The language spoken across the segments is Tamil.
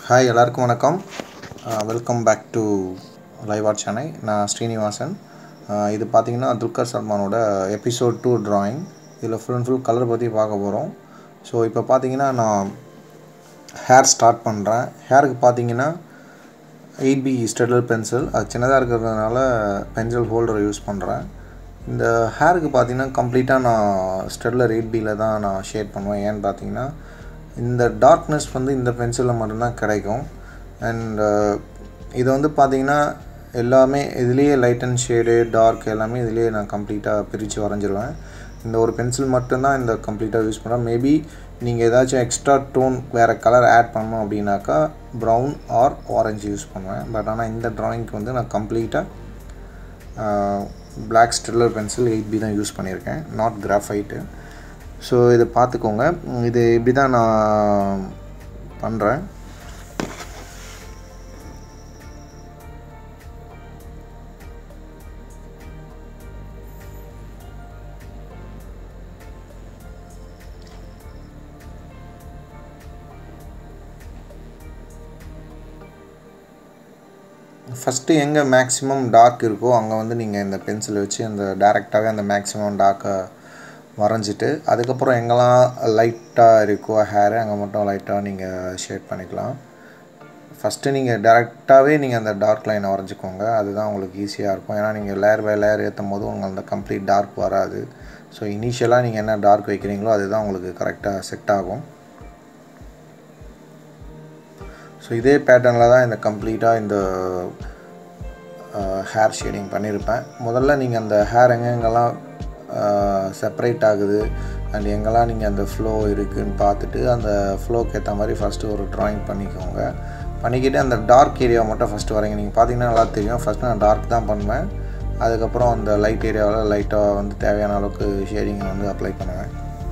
ஹாய் எல்லாருக்கும் வணக்கம் welcome back to live art Chennai நான் ஸ்ரீனிவாசன் அஹ் இது பார்த்தீங்கன்னா துல்கர் சல்மானோட எபிசோட் டூ drawing இதில் ஃபுல் அண்ட் ஃபுல் கலர் பற்றி பார்க்க போகிறோம் ஸோ இப்போ பார்த்தீங்கன்னா நான் ஹேர் ஸ்டார்ட் பண்ணுறேன் ஹேருக்கு பார்த்தீங்கன்னா எயிட் பி ஸ்டெடல் பென்சில் அது சின்னதாக இருக்கிறதுனால பென்சில் ஹோல்டர் யூஸ் பண்ணுறேன் இந்த ஹேருக்கு பார்த்தீங்கன்னா கம்ப்ளீட்டாக நான் ஸ்டெட்லர் எயிட் பியில் தான் நான் ஷேட் பண்ணுவேன் ஏன்னு பார்த்தீங்கன்னா இந்த டார்க்னஸ் வந்து இந்த பென்சிலில் மட்டும்தான் கிடைக்கும் அண்ட் இது வந்து பார்த்தீங்கன்னா எல்லாமே இதுலேயே லைட் அண்ட் ஷேடு டார்க் எல்லாமே இதுலேயே நான் கம்ப்ளீட்டாக பிரித்து வரைஞ்சிருவேன் இந்த ஒரு பென்சில் மட்டும்தான் இந்த கம்ப்ளீட்டாக யூஸ் பண்ணுறேன் மேபி நீங்கள் ஏதாச்சும் எக்ஸ்ட்ரா டோன் வேறு கலர் ஆட் பண்ணணும் அப்படின்னாக்கா ப்ரௌன் ஆர் ஆரஞ்சு யூஸ் பண்ணுவேன் பட் ஆனால் இந்த ட்ராயிங்க்கு வந்து நான் கம்ப்ளீட்டாக black Staedtler pencil eight B தான் யூஸ் பண்ணியிருக்கேன் நாட் கிராஃபைட்டு ஸோ இதை பார்த்துக்கோங்க இது இப்படி தான் நான் பண்ணுறேன் ஃபஸ்ட்டு எங்கே மேக்ஸிமம் டார்க் இருக்கோ அங்கே வந்து நீங்கள் இந்த பென்சிலை வச்சு அந்த டேரெக்டாகவே அந்த மேக்ஸிமம் டார்க்கை வரைஞ்சிட்டு அதுக்கப்புறம் எங்கெல்லாம் லைட்டாக இருக்கோ ஹேரு அங்கே மட்டும் லைட்டாக நீங்கள் ஷேட் பண்ணிக்கலாம் ஃபஸ்ட்டு நீங்கள் டேரெக்டாகவே நீங்கள் அந்த டார்க் லைனை வரைஞ்சிக்கோங்க அதுதான் உங்களுக்கு ஈஸியாக இருக்கும் ஏன்னா நீங்கள் லேயர் பை லேயர் ஏற்றும் போது உங்களுக்கு அந்த கம்ப்ளீட் டார்க் வராது ஸோ இனிஷியலாக நீங்கள் என்ன டார்க் வைக்கிறீங்களோ அதுதான் உங்களுக்கு கரெக்டாக செட் ஆகும் ஸோ இதே பேட்டர்னில் தான் இந்த கம்ப்ளீட்டாக இந்த ஹேர் ஷேடிங் பண்ணியிருப்பேன் முதல்ல நீங்கள் அந்த ஹேர் எங்கெங்கெல்லாம் செப்பரேட் ஆகுது அண்ட் எங்கெல்லாம் நீங்கள் அந்த ஃப்ளோ இருக்குதுன்னு பார்த்துட்டு அந்த ஃப்ளோக்கு ஏற்ற மாதிரி ஃபஸ்ட்டு ஒரு ட்ராயிங் பண்ணிக்கோங்க பண்ணிக்கிட்டு அந்த டார்க் ஏரியா மட்டும் ஃபஸ்ட்டு வரைங்க நீங்கள் பார்த்தீங்கன்னா நல்லா தெரியும் ஃபஸ்ட்டு நான் டார்க் தான் பண்ணுவேன் அதுக்கப்புறம் அந்த லைட் ஏரியாவில் லைட்டாக வந்து தேவையான அளவுக்கு ஷேடிங் வந்து அப்ளை பண்ணுவேன்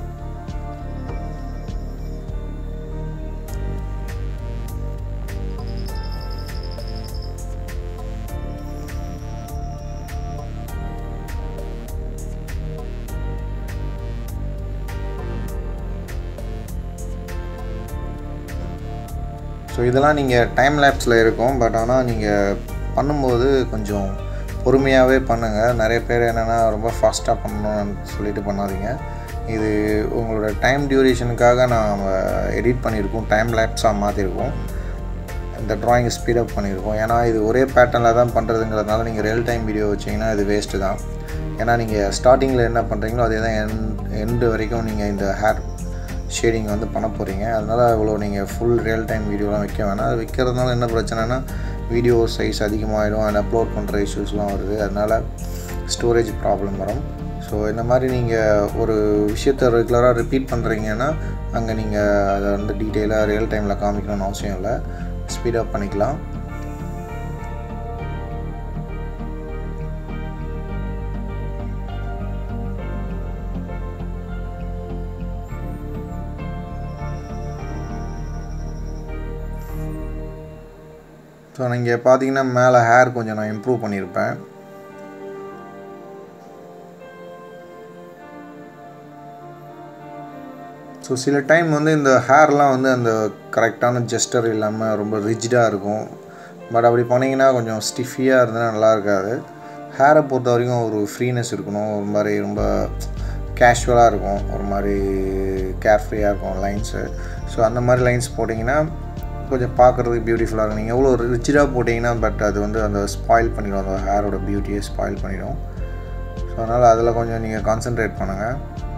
ஸோ இதெல்லாம் நீங்கள் டைம் லேப்ஸில் இருக்கும் பட் ஆனால் நீங்கள் பண்ணும்போது கொஞ்சம் பொறுமையாகவே பண்ணுங்கள் நிறைய பேர் என்னென்னா ரொம்ப ஃபாஸ்ட்டாக பண்ணணும்னு சொல்லிட்டு பண்ணாதீங்க இது உங்களோட டைம் டியூரேஷனுக்காக நான் எடிட் பண்ணியிருக்கோம் டைம் லேப்ஸாக மாற்றிருக்கோம் இந்த ட்ராயிங் ஸ்பீடப் பண்ணியிருக்கோம் ஏன்னா இது ஒரே பேட்டர்னில் தான் பண்ணுறதுங்கிறதுனால நீங்கள் ரியல் டைம் வீடியோ வச்சிங்கன்னா இது வேஸ்ட்டு தான் ஏன்னா நீங்கள் ஸ்டார்டிங்கில் என்ன பண்ணுறீங்களோ அதே தான் என் எண்டு வரைக்கும் நீங்கள் இந்த ஹேர் ஷேடிங் வந்து பண்ண போகிறீங்க அதனால் இவ்வளோ நீங்கள் ஃபுல் ரியல் டைம் வீடியோலாம் வைக்க வேணாம் அது வைக்கிறதுனால என்ன பிரச்சனைனா வீடியோ சைஸ் அதிகமாகிடும் அண்ட் அப்லோட் பண்ணுற இஷ்யூஸ்லாம் வருது அதனால் ஸ்டோரேஜ் ப்ராப்ளம் வரும் ஸோ இந்த மாதிரி நீங்கள் ஒரு விஷயத்தை ரெகுலராக ரிப்பீட் பண்ணுறீங்கன்னா அங்கே நீங்கள் அதை வந்து டீட்டெயிலாக ரியல் டைமில் காமிக்கணும்னு அவசியம் இல்லை ஸ்பீடப் பண்ணிக்கலாம் ஸோ நீங்கள் பார்த்தீங்கன்னா மேலே ஹேர் கொஞ்சம் நான் இம்ப்ரூவ் பண்ணியிருப்பேன் ஸோ சில டைம் வந்து இந்த ஹேர்லாம் வந்து அந்த கரெக்டான ஜெஸ்டர் இல்லாமல் ரொம்ப ரிஜிடாக இருக்கும் பட் அப்படி பண்ணிங்கன்னா கொஞ்சம் ஸ்டிஃபியாக இருந்தால் நல்லா இருக்காது ஹேரை பொறுத்த வரைக்கும் ஒரு ஃப்ரீனஸ் இருக்கணும் ஒரு மாதிரி ரொம்ப கேஷுவலாக இருக்கும் ஒரு மாதிரி கேர்ஃப்ரீயாக இருக்கும் லைன்ஸு ஸோ அந்த மாதிரி லைன்ஸ் போட்டிங்கன்னா கொஞ்சம் பார்க்குறதுக்கு பியூட்டிஃபுல்லாக இருக்கும் நீங்கள் எவ்வளோ ரிச்சாக போட்டிங்கன்னா பட் அது வந்து அந்த ஸ்பாயில் பண்ணிடும் அந்த ஹேரோட பியூட்டியை ஸ்பாயில் பண்ணிடும் ஸோ அதனால் அதில் கொஞ்சம் நீங்கள் கான்சென்ட்ரேட் பண்ணுங்கள்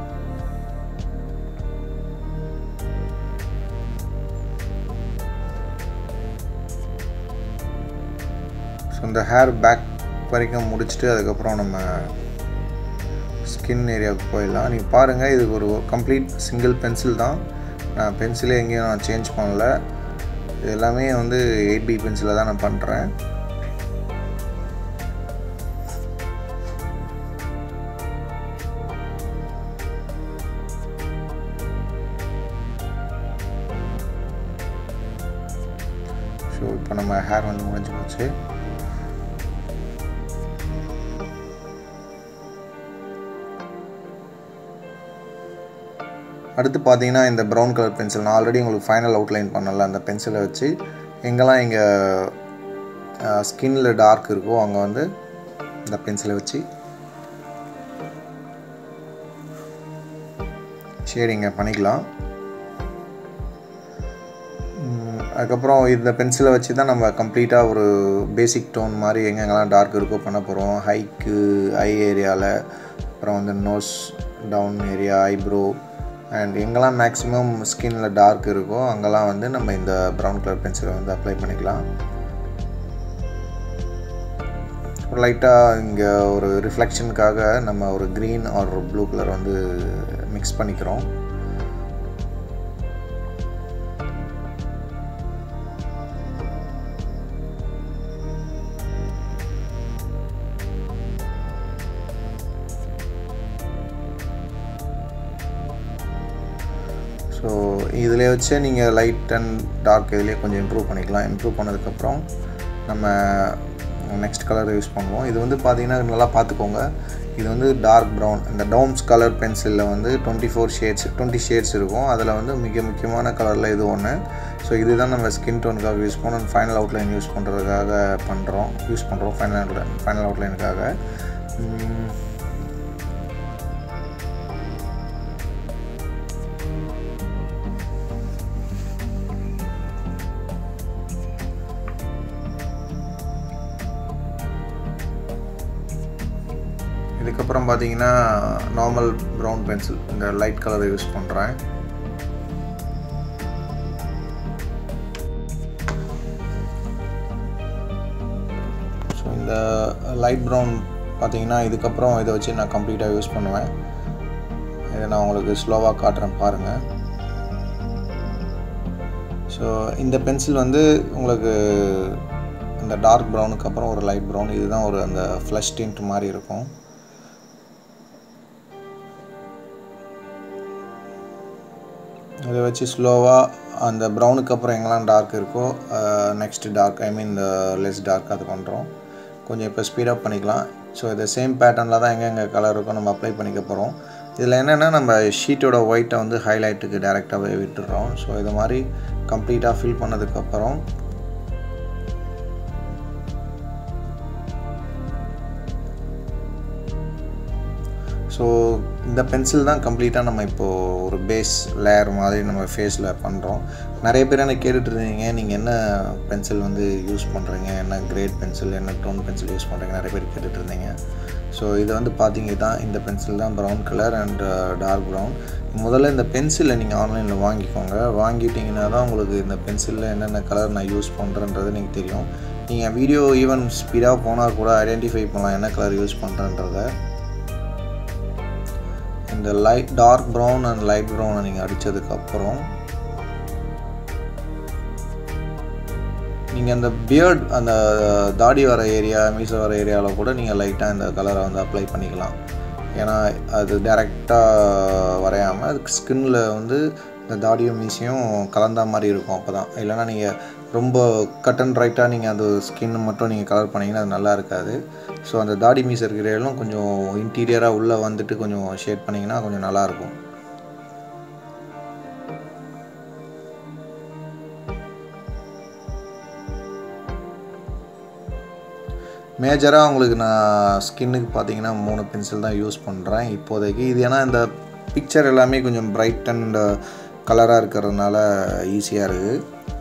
ஸோ இந்த ஹேர் பேக் வரைக்கும் முடிச்சுட்டு அதுக்கப்புறம் நம்ம ஸ்கின் ஏரியாவுக்கு போயிடலாம் நீங்கள் பாருங்கள் இதுக்கு ஒரு கம்ப்ளீட் சிங்கிள் பென்சில் தான் நான் பென்சிலே எங்கேயும் நான் சேஞ்ச் பண்ணல இது எல்லாமே வந்து எயிட் பி பென்சிலில் தான் நான் பண்ணுறேன் ஸோ இப்போ நம்ம ஹேர் வந்து முடிஞ்சு போச்சு அடுத்து பார்த்தீங்கன்னா இந்த ப்ரௌன் கலர் பென்சில் நான் ஆல்ரெடி உங்களுக்கு ஃபைனல் அவுட்லைன் பண்ணல அந்த பென்சிலை வச்சு எங்கெல்லாம் இங்கே ஸ்கின்ல டார்க் இருக்கோ அங்கே வந்து இந்த பென்சிலை வச்சு ஷேடிங்கை பண்ணிக்கலாம் ம், அதுக்கப்புறம் இந்த பென்சிலை வச்சு தான் நம்ம கம்ப்ளீட்டாக ஒரு பேசிக் டோன் மாதிரி எங்கெங்கெல்லாம் டார்க் இருக்கோ பண்ண போகிறோம் ஹைக்கு ஐ ஏரியாவில் அப்புறம் வந்து nose down area eyebrow and எங்கெல்லாம் மேக்ஸிமம் ஸ்கின்ல டார்க் இருக்கோ அங்கெல்லாம் வந்து நம்ம இந்த ப்ரௌன் கலர் பென்சிலை வந்து அப்ளை பண்ணிக்கலாம் லைட்டாக இங்கே ஒரு ரிஃப்ளெக்ஷனுக்காக நம்ம ஒரு க்ரீன் ஆர் ப்ளூ கலர் வந்து மிக்ஸ் பண்ணிக்கிறோம் ஸோ இதில் வச்சு நீங்கள் லைட் அண்ட் டார்க் இதிலே கொஞ்சம் இம்ப்ரூவ் பண்ணிக்கலாம் இம்ப்ரூவ் பண்ணதுக்கப்புறம் நம்ம நெக்ஸ்ட் கலர் யூஸ் பண்ணுவோம் இது வந்து பார்த்தீங்கன்னா நல்லா பார்த்துக்கோங்க இது வந்து டார்க் ப்ரௌன் இந்த டவும்ஸ் கலர் பென்சிலில் வந்து twenty four shades twenty shades இருக்கும் அதில் வந்து மிக முக்கியமான கலரில் இது ஒன்று ஸோ இதுதான் நம்ம ஸ்கின் டோனுக்காக யூஸ் பண்ணோம் ஃபைனல் அவுட்லைன் யூஸ் பண்ணுறதுக்காக பண்ணுறோம் யூஸ் பண்ணுறோம் ஃபைனல் அவுட்லைன் ஃபைனல் அவுட்லைனுக்காக இதுக்கப்புறம் பார்த்தீங்கன்னா நார்மல் ப்ரௌன் பென்சில் இந்த லைட் கலரை யூஸ் பண்ணுறேன் ஸோ இந்த லைட் ப்ரௌன் பார்த்தீங்கன்னா இதுக்கப்புறம் இதை வச்சு நான் கம்ப்ளீட்டாக யூஸ் பண்ணுவேன் இதை நான் உங்களுக்கு ஸ்லோவாக காட்டுறேன் பாருங்கள் ஸோ இந்த பென்சில் வந்து உங்களுக்கு இந்த டார்க் ப்ரௌனுக்கு அப்புறம் ஒரு லைட் ப்ரௌன் இதுதான் ஒரு அந்த ஃப்ளஷ் டிண்ட் மாதிரி இருக்கும் இதை வச்சு ஸ்லோவாக அந்த ப்ரௌனுக்கு அப்புறம் எங்கெல்லாம் டார்க் இருக்கோ நெக்ஸ்ட் டார்க் ஐ மீன் இந்த லெஸ் டார்க் அது பண்ணுறோம் கொஞ்சம் இப்போ ஸ்பீடப் பண்ணிக்கலாம் ஸோ இதை சேம் பேட்டர்னில் தான் எங்கெங்கே கலர் இருக்கோ நம்ம அப்ளை பண்ணிக்க போகிறோம் இதில் என்னென்னா நம்ம ஷீட்டோட ஒயிட்டை வந்து ஹைலைட்டுக்கு டேரெக்டாகவே விட்டுடுறோம் ஸோ இது மாதிரி கம்ப்ளீட்டாக ஃபில் பண்ணதுக்கப்புறம் ஸோ இந்த பென்சில் தான் கம்ப்ளீட்டாக நம்ம இப்போது ஒரு பேஸ் லேயர் மாதிரி நம்ம ஃபேஸில் பண்ணுறோம் நிறைய பேர் எனக்கு கேட்டுட்டு இருந்தீங்க நீங்கள் என்ன பென்சில் வந்து யூஸ் பண்ணுறீங்க என்ன கிரேட் பென்சில் என்ன டோன் பென்சில் யூஸ் பண்ணுறீங்க நிறைய பேர் கேட்டுட்டு இருந்தீங்க ஸோ இது வந்து பார்த்தீங்க தான் இந்த பென்சில் தான் brown colour and dark brown முதல்ல இந்த பென்சிலை நீங்கள் ஆன்லைனில் வாங்கிக்கோங்க வாங்கிட்டீங்கன்னா தான் உங்களுக்கு இந்த பென்சிலில் என்னென்ன கலர் நான் யூஸ் பண்ணுறேன்றது நீங்கள் தெரியும் நீங்கள் வீடியோ ஈவன் ஸ்பீடாக போனால் கூட ஐடென்டிஃபை பண்ணலாம் என்ன கலர் யூஸ் பண்ணுறன்றதை இந்த light dark brown and light ப்ரௌனை நீங்கள் அடித்ததுக்கப்புறம் நீங்கள் அந்த பியர்ட் அந்த தாடி வர ஏரியா மீச வர ஏரியாவில் கூட நீங்கள் லைட்டாக இந்த கலரை வந்து அப்ளை பண்ணிக்கலாம் ஏன்னா அது டேரெக்டாக வரையாமல் அதுக்கு ஸ்கின்னில் வந்து இந்த தாடியும் மீசையும் கலந்த மாதிரி இருக்கும் அப்போ தான் இல்லைனா நீங்கள் ரொம்ப கட் அண்ட் ரைட்டாக நீங்கள் அந்த ஸ்கின் மட்டும் நீங்கள் கலர் பண்ணிங்கன்னா அது நல்லா இருக்காது ஸோ அந்த தாடி மீஸ் இருக்கிற இடம் கொஞ்சம் இன்டீரியராக உள்ளே வந்துட்டு கொஞ்சம் ஷேட் பண்ணிங்கன்னா கொஞ்சம் நல்லாயிருக்கும் மேஜராக உங்களுக்கு நான் ஸ்கின்னுக்கு பார்த்தீங்கன்னா மூணு பென்சில் தான் யூஸ் பண்ணுறேன் இப்போதைக்கு இது ஏன்னா இந்த பிக்சர் எல்லாமே கொஞ்சம் பிரைட் அண்ட் கலராக இருக்கிறதுனால ஈஸியாக இருக்குது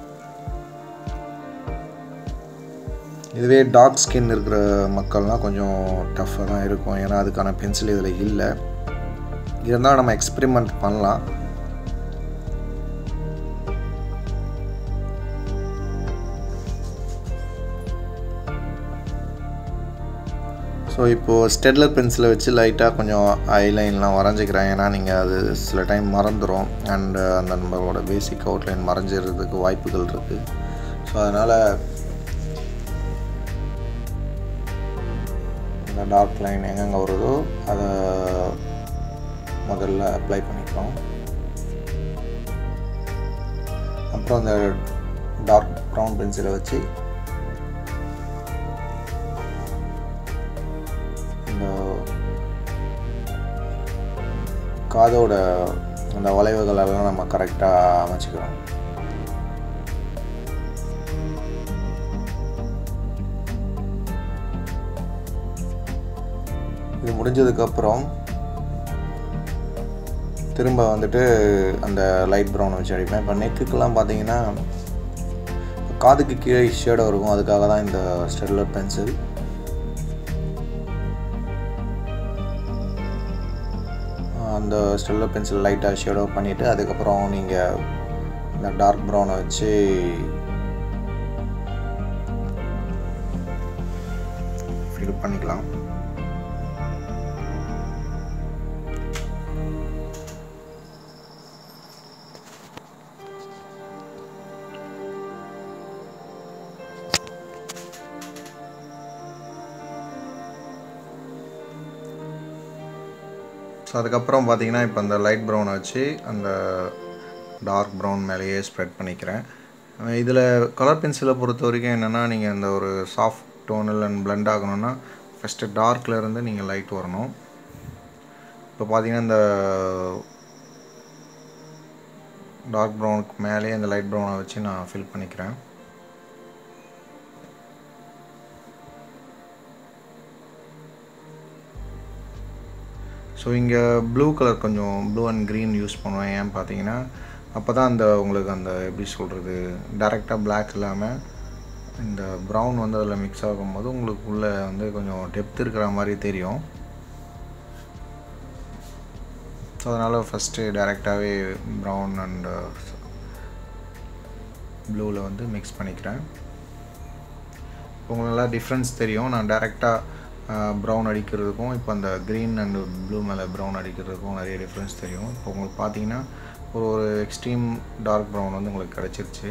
இதுவே டார்க் ஸ்கின் இருக்கிற மக்கள்லாம் கொஞ்சம் டஃப்பாக தான் இருக்கும் ஏன்னா அதுக்கான பென்சில் இதில் இல்லை இருந்தாலும் நம்ம எக்ஸ்பெரிமெண்ட் பண்ணலாம் ஸோ இப்போது ஸ்டெட்லர் பென்சிலை வச்சு லைட்டாக கொஞ்சம் ஐலைன்லாம் வரைஞ்சிக்கிறேன் ஏன்னா நீங்கள் அது சில டைம் மறந்துடும் அண்டு அந்த நம்மளோட பேசிக் அவுட்லைன் மறைஞ்சிடுறதுக்கு வாய்ப்புகள் இருக்குது ஸோ அதனால் இந்த டார்க் லைன் எங்கெங்கே வருதோ அதை முதல்ல அப்ளை பண்ணிக்கிறோம் அப்புறம் அந்த டார்க் ப்ரௌன் பென்சிலை வச்சு இந்த காதோட அந்த வளைவுகளெல்லாம் நம்ம கரெக்டாக அமைச்சிக்கிறோம் பண்ணி முடிஞ்சதுக்கப்புறம் திரும்ப வந்துட்டு அந்த லைட் ப்ரௌன் வச்சு அடிப்பேன் இப்போ நெக்குக்கெல்லாம் பார்த்தீங்கன்னா காதுக்கு கீழே ஷேடோ இருக்கும் அதுக்காக தான் இந்த ஸ்டெர்லர் பென்சில் அந்த ஸ்டெல்லர் பென்சில் லைட்டாக ஷேடோ பண்ணிவிட்டு அதுக்கப்புறம் நீங்கள் இந்த டார்க் ப்ரௌனை வச்சு ஃபில் பண்ணிக்கலாம் ஸோ அதுக்கப்புறம் பார்த்தீங்கன்னா இப்போ அந்த லைட் ப்ரௌனை வச்சு அந்த டார்க் ப்ரௌன் மேலேயே ஸ்ப்ரெட் பண்ணிக்கிறேன் இதில் கலர் பென்சிலை பொறுத்த வரைக்கும் என்னென்னா நீங்கள் இந்த ஒரு சாஃப்ட் டோனில் அண்ட் பிளெண்ட் ஆகணும்னா ஃபஸ்ட்டு டார்க்கில் இருந்து நீங்கள் லைட் வரணும் இப்போ பார்த்தீங்கன்னா இந்த டார்க் ப்ரௌனுக்கு மேலேயே இந்த லைட் ப்ரௌனை வச்சு நான் ஃபில் பண்ணிக்கிறேன் ஸோ இங்கே ப்ளூ கலர் கொஞ்சம் ப்ளூ அண்ட் க்ரீன் யூஸ் பண்ணுவேன் ஏன் பார்த்தீங்கன்னா அப்போ தான் அந்த உங்களுக்கு அந்த எப்படி சொல்கிறது டேரெக்டாக பிளாக் இல்லாமல் இந்த ப்ரௌன் வந்து அதில் மிக்ஸ் ஆகும்போது உங்களுக்கு உள்ளே வந்து கொஞ்சம் டெப்த் இருக்கிற மாதிரி தெரியும் ஸோ அதனால் ஃபஸ்ட்டு டேரெக்டாகவே ப்ரௌன் அண்ட் ப்ளூவில் வந்து மிக்ஸ் பண்ணிக்கிறேன் உங்களுக்கு நல்லா டிஃப்ரென்ஸ் தெரியும் நான் டேரெக்டாக ப்ரௌன் அடிக்கிறதுக்கும் இப்போ அந்த க்ரீன் அண்டு ப்ளூ மேலே ப்ரௌன் அடிக்கிறதுக்கும் நிறைய டிஃப்ரென்ஸ் தெரியும் இப்போ உங்களுக்கு பார்த்தீங்கன்னா ஒரு ஒரு எக்ஸ்ட்ரீம் டார்க் ப்ரௌன் வந்து உங்களுக்கு கிடச்சிருச்சு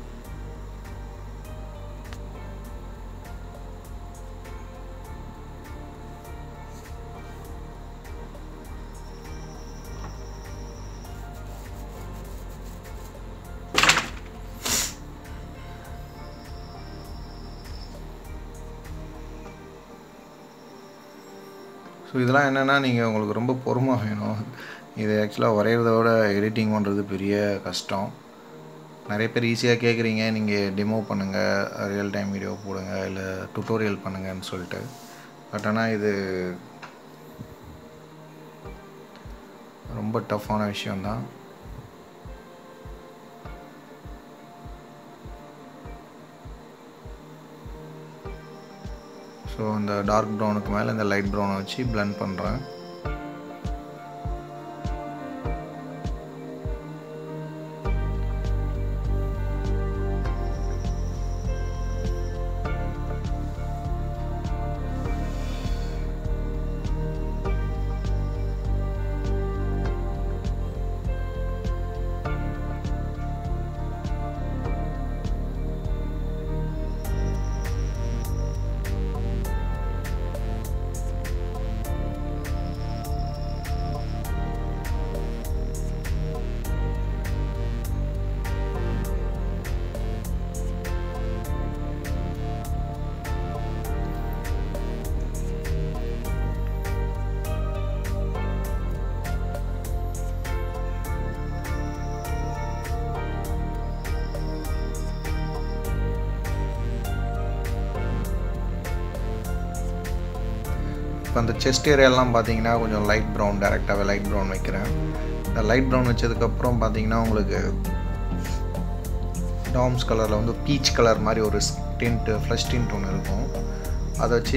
ஸோ இதெல்லாம் என்னென்னா நீங்கள் உங்களுக்கு ரொம்ப பொறுமை வேணும் இது ஆக்சுவலாக வரைகிறத விட எடிட்டிங் பண்ணுறது பெரிய கஷ்டம் நிறைய பேர் ஈஸியாக கேட்குறீங்க நீங்கள் டெமோ பண்ணுங்கள் ரியல் டைம் வீடியோ போடுங்க இல்லை டுட்டோரியல் பண்ணுங்கன்னு சொல்லிட்டு பட் ஆனால் இது ரொம்ப டஃப்பான விஷயந்தான் ஸோ இந்த டார்க் ப்ரௌனுக்கு மேலே இந்த லைட் ப்ரௌனை வச்சு பிளெண்ட் பண்ணுறேன் இப்போ அந்த செஸ்ட் ஏரியாலாம் பார்த்தீங்கன்னா கொஞ்சம் லைட் ப்ரௌன் டேரெக்டாகவே லைட் ப்ரௌன் வைக்கிறேன் இந்த லைட் ப்ரௌன் வச்சதுக்கப்புறம் பார்த்தீங்கன்னா உங்களுக்கு டாம்ஸ் கலரில் வந்து பீச் கலர் மாதிரி ஒரு டின்ட்டு ஃப்ளஷ் டின்ட் ஒன்று இருக்கும் அதை வச்சு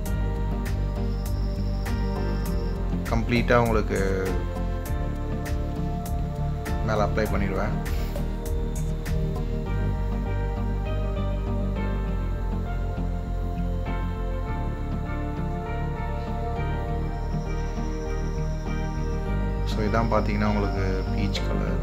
கம்ப்ளீட்டாக உங்களுக்கு மேலே அப்ளை பண்ணிடுவேன் ஸோ இதான் பார்த்தீங்கன்னா உங்களுக்கு பீச் கலர்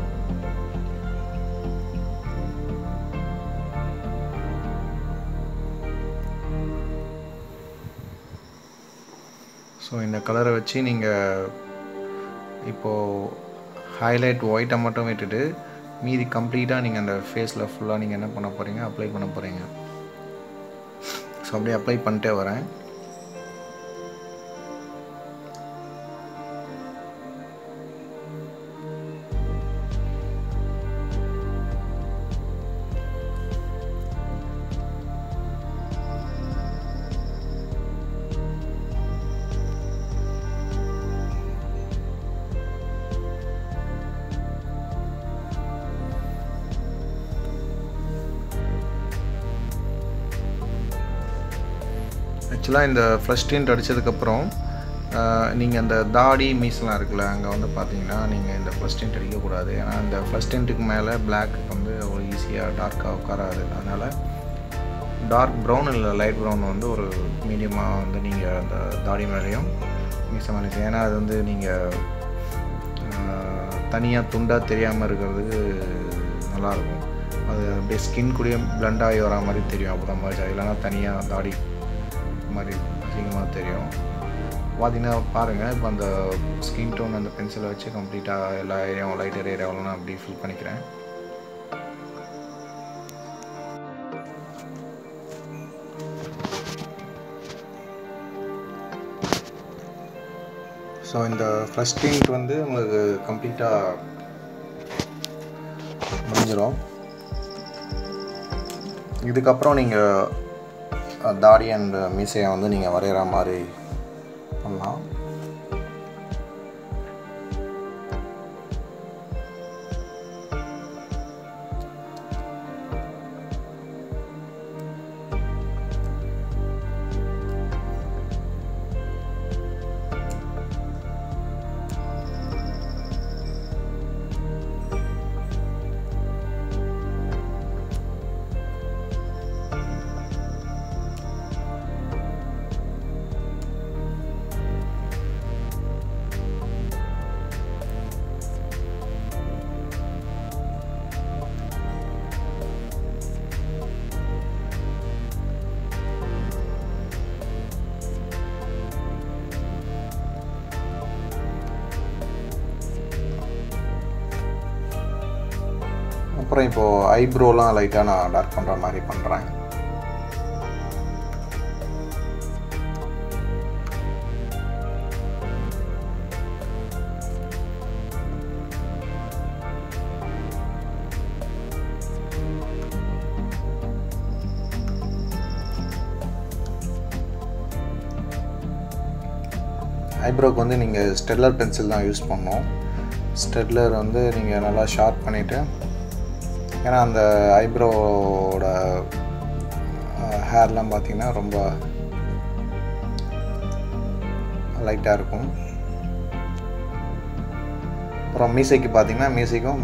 ஸோ இந்த கலரை வச்சு நீங்கள் இப்போது ஹைலைட் ஒயிட்டை மட்டும் விட்டுட்டு மீதி கம்ப்ளீட்டாக நீங்கள் அந்த ஃபேஸில் ஃபுல்லாக நீங்கள் என்ன பண்ண போகிறீங்க அப்ளை பண்ண போகிறீங்க ஸோ அப்படியே அப்ளை பண்ணிட்டே வரேன் ஆக்சுவலாக இந்த ஃப்ளஷ் டிண்ட் அடித்ததுக்கப்புறம் நீங்கள் அந்த தாடி மீஸ்லாம் இருக்குல்ல அங்கே வந்து பார்த்தீங்கன்னா நீங்கள் இந்த ஃப்ளஷ் டிண்ட் அடிக்கக்கூடாது ஏன்னா இந்த ஃப்ளஷ் டிண்ட்டுக்கு மேலே பிளாக் வந்து அவ்வளோ ஈஸியாக டார்க்காக உட்காராது அதனால் டார்க் ப்ரௌன் இல்லை லைட் ப்ரௌன் வந்து ஒரு மீடியமாக வந்து நீங்கள் அந்த தாடி மேலேயும் மீச மேலேயும் ஏன்னா அது வந்து நீங்கள் தனியாக துண்டாக தெரியாமல் இருக்கிறதுக்கு நல்லாயிருக்கும் அது அப்படியே ஸ்கின் கூடயே பிளண்ட் ஆகி வரா மாதிரி தெரியும் அப்போ தான் மாதிரி இல்லைன்னா தனியாக தாடி மாதிரி அதிகமாக தெரியும் பார்த்தீங்கன்னா பாருங்கள் இப்போ அந்த ஸ்கின் டோன் அந்த பென்சிலை வச்சு கம்ப்ளீட்டாக எல்லா ஏரியாவும் லைட்டர் ஏரியாவிலும் நான் அப்படி ஃபில் பண்ணிக்கிறேன் ஸோ இந்த ஃப்ளஷ் டிண்ட் வந்து உங்களுக்கு கம்ப்ளீட்டாக முடிஞ்சிடும் இதுக்கப்புறம் நீங்கள் தாடி அண்ட் மீசையை வந்து நீங்கள் வரைகிற மாதிரி பண்ணலாம் அப்புறம் இப்போது ஐப்ரோலாம் லைட்டாக நான் டார்க் பண்ணுற மாதிரி பண்ணுறேன் ஐப்ரோக்கு வந்து நீங்கள் ஸ்டெல்லர் பென்சில் தான் யூஸ் பண்ணணும் ஸ்டெட்லர் வந்து நீங்கள் நல்லா ஷார்ப் பண்ணிவிட்டு ஏன்னா அந்த ஐப்ரோவோட ஹேர்லாம் பார்த்தீங்கன்னா ரொம்ப லைட்டாக இருக்கும் அப்புறம் மீசைக்கு பார்த்தீங்கன்னா மீசைக்கும்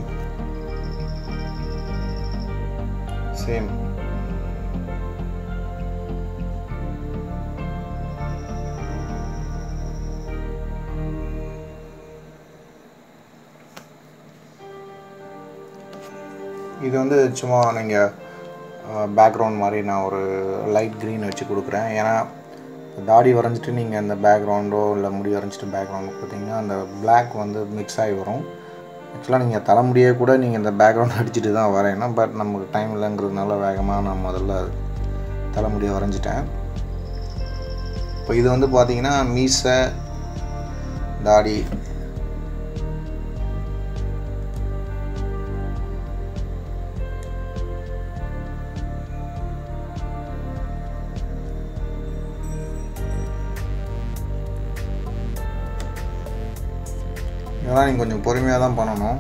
சேம் இது வந்து சும்மா நீங்கள் பேக்ரவுண்ட் மாதிரி நான் ஒரு லைட் க்ரீன் வச்சு கொடுக்குறேன் ஏன்னா தாடி வரைஞ்சிட்டு நீங்கள் அந்த பேக்ரவுண்டோ இல்லை முடி வரைஞ்சிட்டு பேக்ரவுண்டோ பார்த்தீங்கன்னா அந்த பிளாக் வந்து மிக்ஸ் ஆகி வரும் ஆக்சுவலாக நீங்கள் தலைமுடியே கூட நீங்கள் இந்த பேக்ரவுண்ட் அடிச்சுட்டு தான் வரையணும் பட் நமக்கு டைம் இல்லைங்கிறதுனால வேகமாக நான் முதல்ல தலைமுடியை வரைஞ்சிட்டேன் இப்போ இது வந்து பார்த்தீங்கன்னா மீசை தாடி இதெல்லாம் நீங்கள் கொஞ்சம் பொறுமையாக தான் பண்ணணும்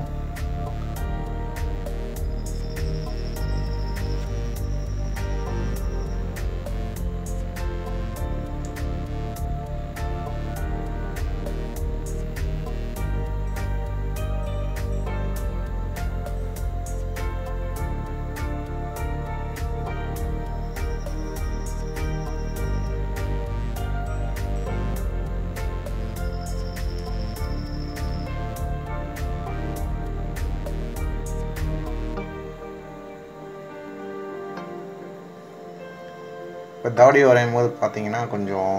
இப்போ தாடி வரையும் போது பார்த்தீங்கன்னா கொஞ்சம்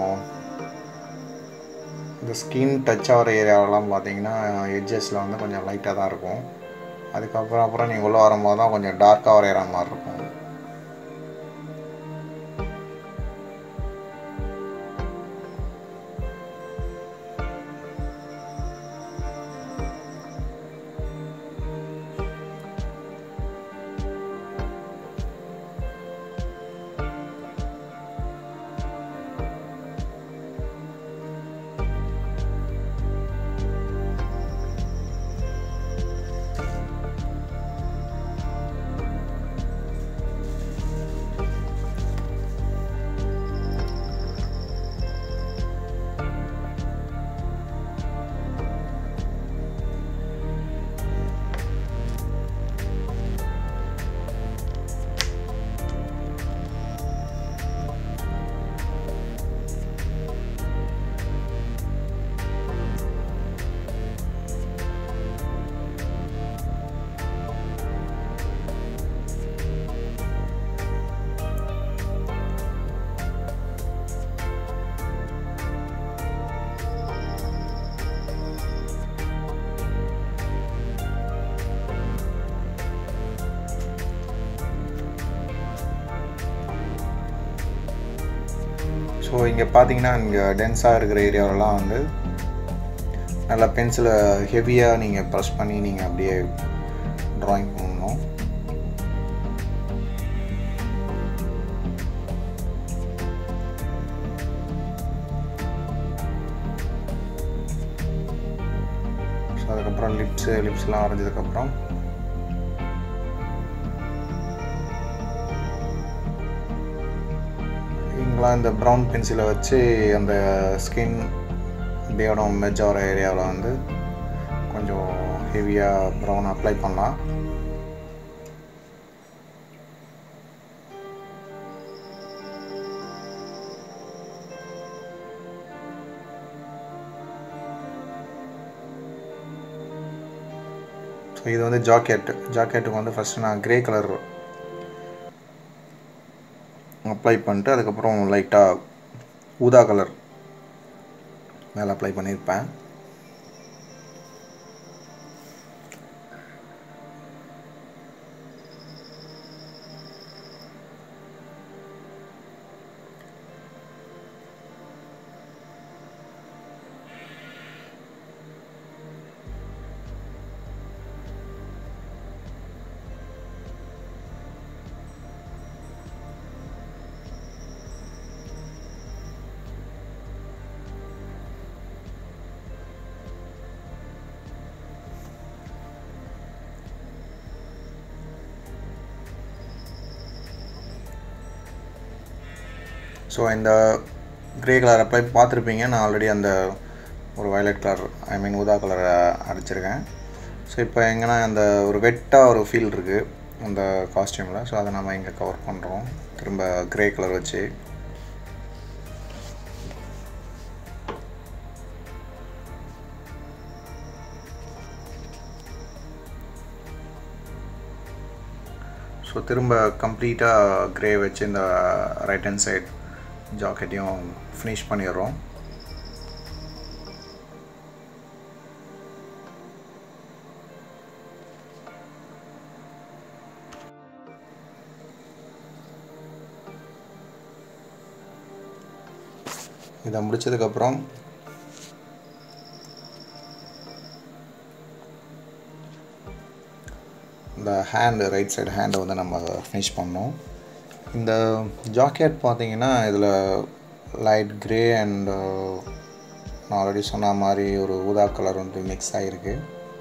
இந்த ஸ்கின் டச் ஆகிற ஏரியாவெல்லாம் பார்த்தீங்கன்னா எட்ஜஸில் வந்து கொஞ்சம் லைட்டாக தான் இருக்கும் அதுக்கப்புறம் அப்புறம் நீங்கள் உள்ளே வரும்போது தான் கொஞ்சம் டார்க்காக வரைகிற மாதிரி இருக்கும் ஸோ இங்கே பார்த்தீங்கன்னா இங்கே டென்ஸாக இருக்கிற ஏரியாவிலலாம் வந்து நல்லா பென்சிலை ஹெவியாக நீங்கள் ப்ரெஸ் பண்ணி நீங்கள் அப்படியே ட்ராயிங் பண்ணணும் ஸோ அதுக்கப்புறம் லிப்ஸு லிப்ஸ்லாம் வரைஞ்சதுக்கப்புறம் இங்கெல்லாம் இந்த ப்ரௌன் பென்சிலை வச்சு அந்த ஸ்கின் பேடம் மெஜ் ஆகிற ஏரியாவில் வந்து கொஞ்சம் ஹெவியாக ப்ரௌன் அப்ளை பண்ணலாம் ஸோ இது வந்து ஜாக்கெட் ஜாக்கெட்டுக்கு வந்து ஃபஸ்ட்டு நான் க்ரே கலர் அப்ளை பண்ணிட்டு அதுக்கப்புறம் லைட்டாக ஊதா கலர் மேலே அப்ளை பண்ணியிருப்பேன் ஸோ இந்த க்ரே கலர் அப்ளை பார்த்துருப்பீங்க நான் ஆல்ரெடி அந்த ஒரு வயலட் கலர் ஐ மீன் ஊதா கலரை அடிச்சிருக்கேன் ஸோ இப்போ எங்கன்னா அந்த ஒரு வெட்டாக ஒரு ஃபீல் இருக்குது அந்த காஸ்டியூமில் ஸோ அதை நம்ம இங்கே கவர் பண்ணுறோம் திரும்ப க்ரே கலர் வச்சு ஸோ திரும்ப கம்ப்ளீட்டாக க்ரே வச்சு இந்த ரைட் ஹேண்ட் சைட் ஜாக்கெட்டையும் ஃபினிஷ் பண்ணிடுறோம் இதை முடிச்சதுக்கப்புறம் இந்த ஹேண்டு ரைட் சைடு ஹேண்டை வந்து நம்ம ஃபினிஷ் பண்ணோம் இந்த ஜாக்கெட் பார்த்தீங்கன்னா இதில் லைட் க்ரே அண்ட் நான் ஆல்ரெடி சொன்ன மாதிரி ஒரு ஊதா கலர் வந்து மிக்ஸ் ஆகிருக்கு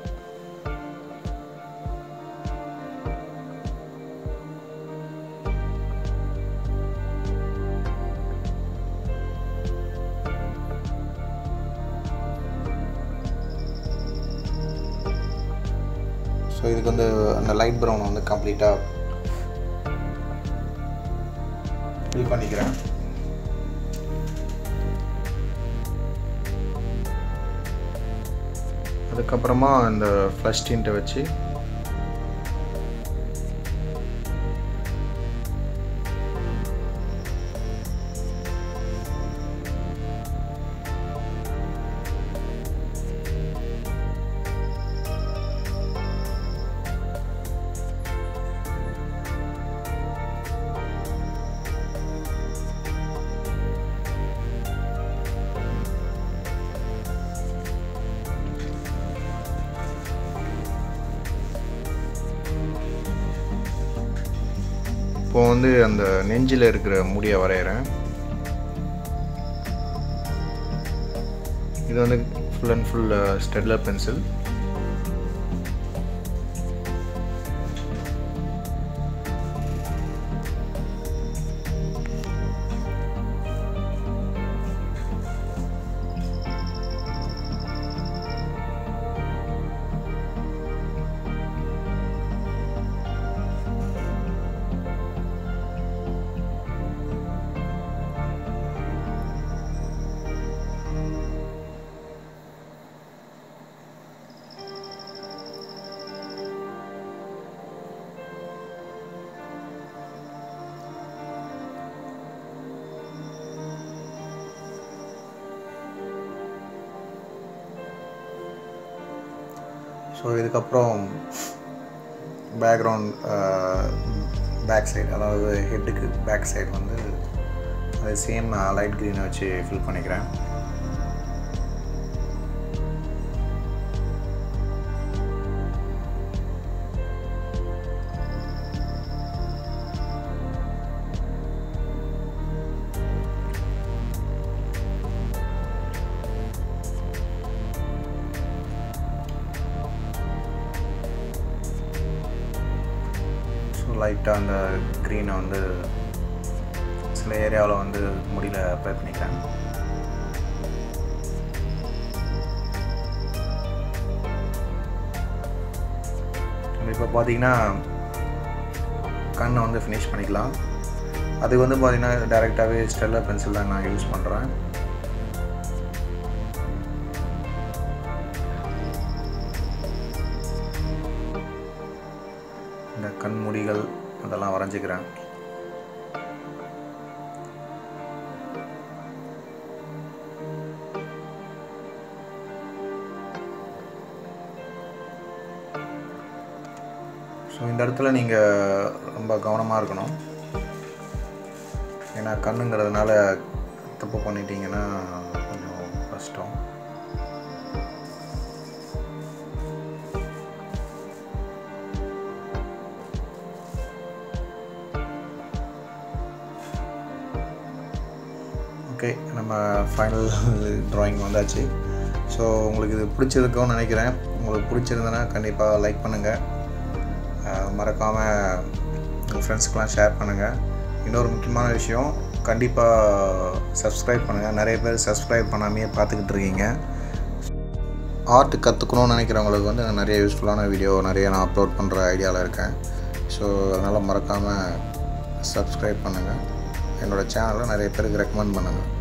ஸோ இதுக்கு வந்து அந்த லைட் ப்ரௌன் வந்து கம்ப்ளீட்டாக ஃபில் பண்ணிக்கிறேன் அதுக்கப்புறமா இந்த ஃப்ளஷ் டின்ட்டை வச்சு இப்போ வந்து அந்த நெஞ்சில் இருக்கிற முடியை வரைகிறேன் இது வந்து full and full Staedtler pencil so இதுக்கப்புறம் பேக்ரவுண்ட் பேக் சைடு அதாவது ஹெட்டுக்கு பேக் சைடு வந்து அது சேம் லைட் க்ரீனை வச்சு ஃபில் பண்ணிக்கிறேன் ஸோ லைட்டாக அந்த க்ரீனை வந்து சில ஏரியாவில் வந்து முடியில் அப்ளை பண்ணிக்கிறேன் இப்போ பார்த்தீங்கன்னா கண்ணை வந்து ஃபினிஷ் பண்ணிக்கலாம் அதுக்கு வந்து பார்த்தீங்கன்னா டேரெக்டாகவே ஸ்டெல்லர் பென்சில் தான் நான் யூஸ் பண்ணுறேன் இந்த கண்முடிகள் அதெல்லாம் வரைஞ்சிக்கிறேன் ஸோ இந்த இடத்துல நீங்கள் ரொம்ப கவனமாக இருக்கணும் ஏன்னா கண்ணுங்கிறதுனால தப்பு பண்ணிட்டீங்கன்னா கொஞ்சம் கஷ்டம் ஓகே நம்ம ஃபைனல் ட்ராயிங் வந்தாச்சு ஸோ உங்களுக்கு இது பிடிச்சிருக்கும்னு நினைக்கிறேன் உங்களுக்கு பிடிச்சிருந்தனா கண்டிப்பாக லைக் பண்ணுங்கள் மறக்காமல் உங்கள் ஃப்ரெண்ட்ஸ்க்கெலாம் ஷேர் பண்ணுங்கள் இன்னொரு முக்கியமான விஷயம் கண்டிப்பாக சப்ஸ்கிரைப் பண்ணுங்கள் நிறைய பேர் சப்ஸ்கிரைப் பண்ணாமையே பார்த்துக்கிட்டு இருக்கீங்க ஆர்ட் கற்றுக்கணும்னு நினைக்கிறவங்களுக்கு வந்து நான் நிறைய யூஸ்ஃபுல்லான வீடியோ நிறைய நான் அப்லோட் பண்ணுற ஐடியாவில் இருக்கேன் ஸோ அதனால் மறக்காமல் சப்ஸ்கிரைப் பண்ணுங்கள் என்னோடய சேனலை நிறைய பேருக்கு ரெக்கமெண்ட் பண்ணுங்கள்